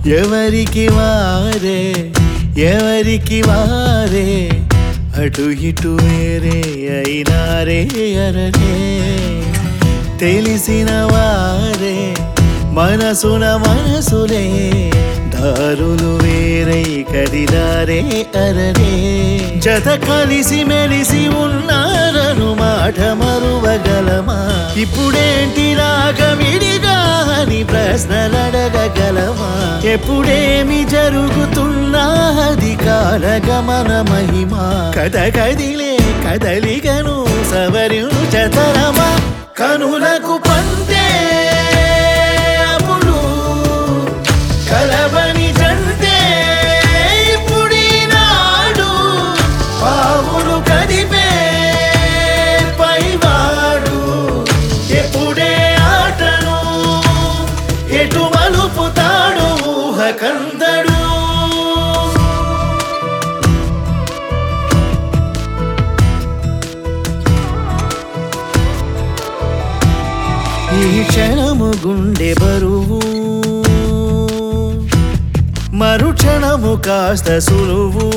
ఎవరికి వారే ఎవరికి వారే అటు ఇటు వేరే అయినారే అరరే తెలిసిన వారే మనసున మనసులే దారులు వేరై కదిలారే అరరే జత కలిసి మెలిసి ఉన్నారను మాట మరువగలమా ఇప్పుడేంటి రాగమిడిగా అని ప్రశ్నలడగగలమా ఎప్పుడేమి జరుగుతున్నా అది కాలగమన మహిమ కథ కదిలే కదలిగను సవరించతరమా కనులకు పంతే అప్పుడు కలవని జంటే ఇప్పుడీనాడు పావులు కదిపే పైవాడు ఎప్పుడే ఆటను ఎటు మలుపుతాడు ఊహ కందడు ఈ క్షణము గుండె బరువు మరుక్షణము కాస్త సులువు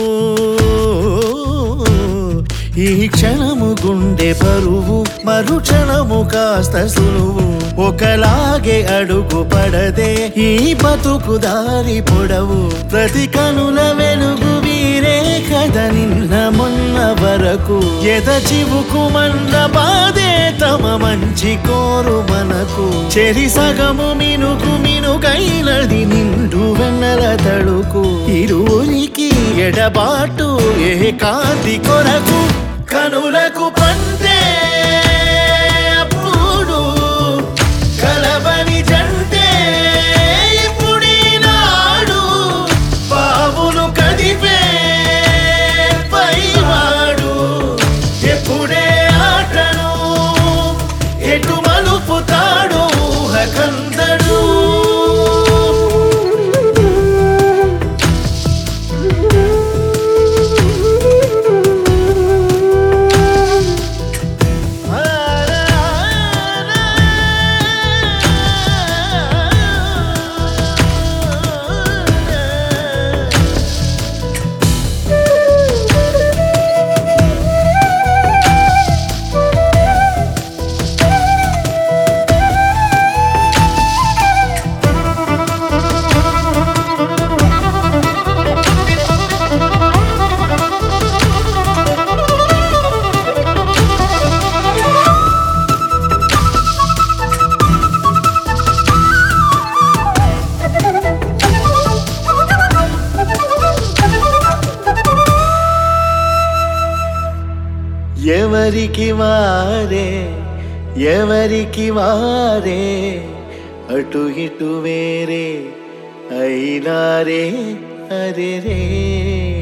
ఈ క్షణము గుండె బరువు మరుక్షణము కాస్త సులువు ఒకలాగే అడుగు పడదే ఈ బతుకు దారి పొడవు ప్రతి కనుల వెలుగు వీరే కథ నిన్న మొన్న వరకు ఎద చివుకు మన్న బాధే తమ మంచి కోరు మనకు చెరి సగము మినుకు మినుకైనది నిండు వెన్నెల తడుకు ఇరువురికి ఎడబాటు ఏ కాంతి కొరకు కనులకు పంతే అప్పుడు కలవని జంటే ఇప్పుడీనాడు పావులు కదిపే పైవాడు ఎప్పుడే ఆటను ఎటు మలుపుతాడు ఊహ కందడు ఎవరికి వారే ఎవరికి వారే అటు ఇటు వేరే అయినారే అరే రే